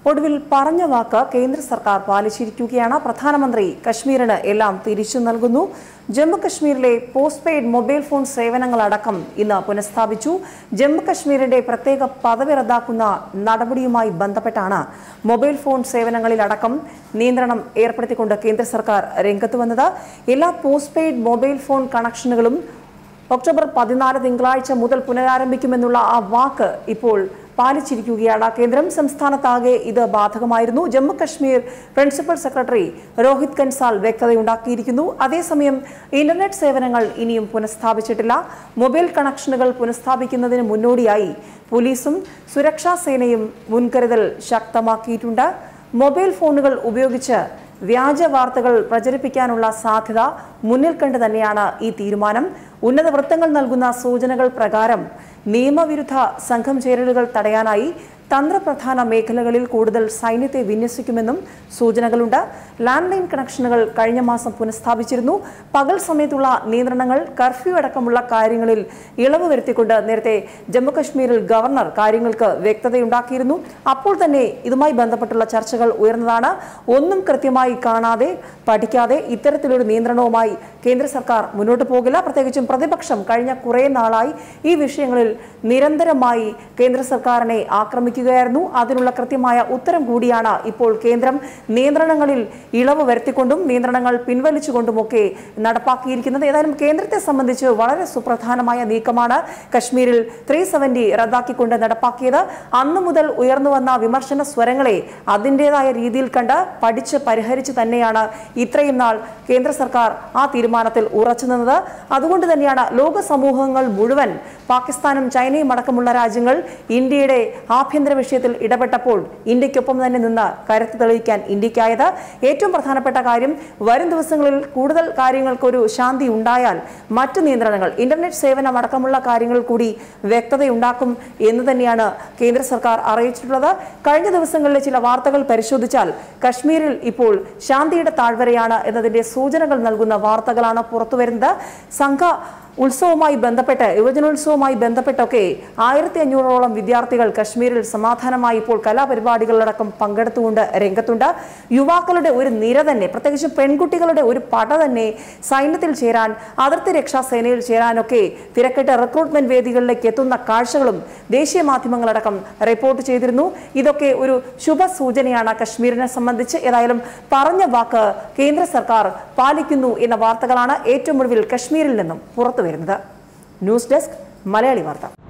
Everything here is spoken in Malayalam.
ഒടുവിൽ പറഞ്ഞ വാക്ക് കേന്ദ്ര സർക്കാർ പാലിച്ചിരിക്കുകയാണ് പ്രധാനമന്ത്രി കശ്മീരിന് എല്ലാം തിരിച്ചു നൽകുന്നു ജമ്മു കശ്മീരിലെ പോസ്റ്റ് പെയ്ഡ് മൊബൈൽ ഫോൺ സേവനങ്ങളടക്കം ഇന്ന് പുനഃസ്ഥാപിച്ചു ജമ്മു കശ്മീരിന്റെ പ്രത്യേക പദവി റദ്ദാക്കുന്ന നടപടിയുമായി ബന്ധപ്പെട്ടാണ് മൊബൈൽ ഫോൺ സേവനങ്ങളിലടക്കം നിയന്ത്രണം ഏർപ്പെടുത്തിക്കൊണ്ട് കേന്ദ്ര സർക്കാർ രംഗത്ത് വന്നത് എല്ലാ പോസ്റ്റ് പെയ്ഡ് മൊബൈൽ ഫോൺ കണക്ഷനുകളും ഒക്ടോബർ പതിനാല് തിങ്കളാഴ്ച മുതൽ പുനരാരംഭിക്കുമെന്നുള്ള ആ വാക്ക് ഇപ്പോൾ പാലിച്ചിരിക്കുകയാണ് കേന്ദ്രം സംസ്ഥാനത്താകെ ഇത് ബാധകമായിരുന്നു ജമ്മു കശ്മീർ പ്രിൻസിപ്പൽ സെക്രട്ടറി രോഹിത് കൻസാൽ വ്യക്തതയുണ്ടാക്കിയിരിക്കുന്നു അതേസമയം ഇന്റർനെറ്റ് സേവനങ്ങൾ ഇനിയും പുനഃസ്ഥാപിച്ചിട്ടില്ല മൊബൈൽ കണക്ഷനുകൾ പുനഃസ്ഥാപിക്കുന്നതിന് മുന്നോടിയായി പോലീസും സുരക്ഷാ സേനയും മുൻകരുതൽ ശക്തമാക്കിയിട്ടുണ്ട് മൊബൈൽ ഫോണുകൾ ഉപയോഗിച്ച് വ്യാജ വാർത്തകൾ പ്രചരിപ്പിക്കാനുള്ള സാധ്യത മുന്നിൽ കണ്ട് തന്നെയാണ് ഈ തീരുമാനം ഉന്നത വൃത്തങ്ങൾ നൽകുന്ന സൂചനകൾ പ്രകാരം നിയമവിരുദ്ധ സംഘം ചേരലുകൾ തടയാനായി തന്ത്രപ്രധാന മേഖലകളിൽ കൂടുതൽ സൈന്യത്തെ വിന്യസിക്കുമെന്നും സൂചനകളുണ്ട് ലാൻഡ് ലൈൻ കണക്ഷനുകൾ കഴിഞ്ഞ മാസം പുനഃസ്ഥാപിച്ചിരുന്നു പകൽ സമയത്തുള്ള നിയന്ത്രണങ്ങൾ കർഫ്യൂ അടക്കമുള്ള കാര്യങ്ങളിൽ ഇളവ് വരുത്തിക്കൊണ്ട് നേരത്തെ ജമ്മുകശ്മീരിൽ ഗവർണർ കാര്യങ്ങൾക്ക് വ്യക്തതയുണ്ടാക്കിയിരുന്നു അപ്പോൾ തന്നെ ഇതുമായി ബന്ധപ്പെട്ടുള്ള ചർച്ചകൾ ഉയർന്നതാണ് ഒന്നും കൃത്യമായി കാണാതെ പഠിക്കാതെ ഇത്തരത്തിലൊരു നിയന്ത്രണവുമായി കേന്ദ്ര സർക്കാർ മുന്നോട്ട് പോകില്ല പ്രത്യേകിച്ചും പ്രതിപക്ഷം കഴിഞ്ഞ കുറേ നാളായി ഈ വിഷയങ്ങളിൽ നിരന്തരമായി കേന്ദ്ര സർക്കാരിനെ ആക്രമിക്കുകയായിരുന്നു അതിനുള്ള കൃത്യമായ ഉത്തരം കൂടിയാണ് ഇപ്പോൾ കേന്ദ്രം നിയന്ത്രണങ്ങളിൽ ഇളവ് വരുത്തിക്കൊണ്ടും നിയന്ത്രണങ്ങൾ പിൻവലിച്ചുകൊണ്ടുമൊക്കെ നടപ്പാക്കിയിരിക്കുന്നത് ഏതായാലും കേന്ദ്രത്തെ സംബന്ധിച്ച് വളരെ സുപ്രധാനമായ നീക്കമാണ് കശ്മീരിൽ ത്രീ സെവന്റി റദ്ദാക്കിക്കൊണ്ട് നടപ്പാക്കിയത് അന്നു മുതൽ ഉയർന്നു വന്ന വിമർശന സ്വരങ്ങളെ അതിൻ്റെതായ രീതിയിൽ കണ്ട് പഠിച്ച് പരിഹരിച്ച് തന്നെയാണ് ഇത്രയും നാൾ കേന്ദ്ര സർക്കാർ ആ തീരുമാനത്തിൽ ഉറച്ചു നിന്നത് അതുകൊണ്ട് തന്നെയാണ് ലോക സമൂഹങ്ങൾ മുഴുവൻ പാകിസ്ഥാനും ചൈനയും അടക്കമുള്ള രാജ്യങ്ങൾ ഇന്ത്യയുടെ ആഭ്യന്തര വിഷയത്തിൽ ഇടപെട്ടപ്പോൾ ഇന്ത്യക്കൊപ്പം തന്നെ നിന്ന് കരുത്ത് തെളിയിക്കാൻ ഇന്ത്യക്കായത് ഏറ്റവും പ്രധാനപ്പെട്ട കാര്യം വരും ദിവസങ്ങളിൽ കൂടുതൽ കാര്യങ്ങൾക്കൊരു ശാന്തി ഉണ്ടായാൽ മറ്റു നിയന്ത്രണങ്ങൾ ഇന്റർനെറ്റ് സേവനം അടക്കമുള്ള കാര്യങ്ങൾ കൂടി വ്യക്തതയുണ്ടാക്കും എന്ന് തന്നെയാണ് കേന്ദ്ര സർക്കാർ അറിയിച്ചിട്ടുള്ളത് കഴിഞ്ഞ ദിവസങ്ങളിലെ ചില വാർത്തകൾ പരിശോധിച്ചാൽ കശ്മീരിൽ ഇപ്പോൾ ശാന്തിയുടെ താഴ്വരയാണ് എന്നതിന്റെ സൂചനകൾ നൽകുന്ന വാർത്തകളാണ് പുറത്തുവരുന്നത് സംഘ ഉത്സവവുമായി ബന്ധപ്പെട്ട് യുവജനോത്സവവുമായി ബന്ധപ്പെട്ടൊക്കെ ആയിരത്തി അഞ്ഞൂറോളം വിദ്യാർത്ഥികൾ കശ്മീരിൽ സമാധാനമായി ഇപ്പോൾ കലാപരിപാടികളിലടക്കം പങ്കെടുത്തുകൊണ്ട് രംഗത്തുണ്ട് യുവാക്കളുടെ ഒരു നിര തന്നെ പ്രത്യേകിച്ച് പെൺകുട്ടികളുടെ ഒരു പട തന്നെ സൈന്യത്തിൽ ചേരാൻ അതിർത്തി രക്ഷാ സേനയിൽ ചേരാനൊക്കെ തിരക്കിട്ട് റിക്രൂട്ട്മെന്റ് വേദികളിലേക്ക് എത്തുന്ന കാഴ്ചകളും ദേശീയ മാധ്യമങ്ങളടക്കം റിപ്പോർട്ട് ചെയ്തിരുന്നു ഇതൊക്കെ ഒരു ശുഭ സൂചനയാണ് കശ്മീരിനെ സംബന്ധിച്ച് ഏതായാലും പറഞ്ഞ വാക്ക് കേന്ദ്ര സർക്കാർ പാലിക്കുന്നു എന്ന വാർത്തകളാണ് ഏറ്റവും ഒടുവിൽ കശ്മീരിൽ നിന്നും പുറത്തു വരുന്നത് ന്യൂസ് ഡെസ്ക് മലയാളി വാർത്ത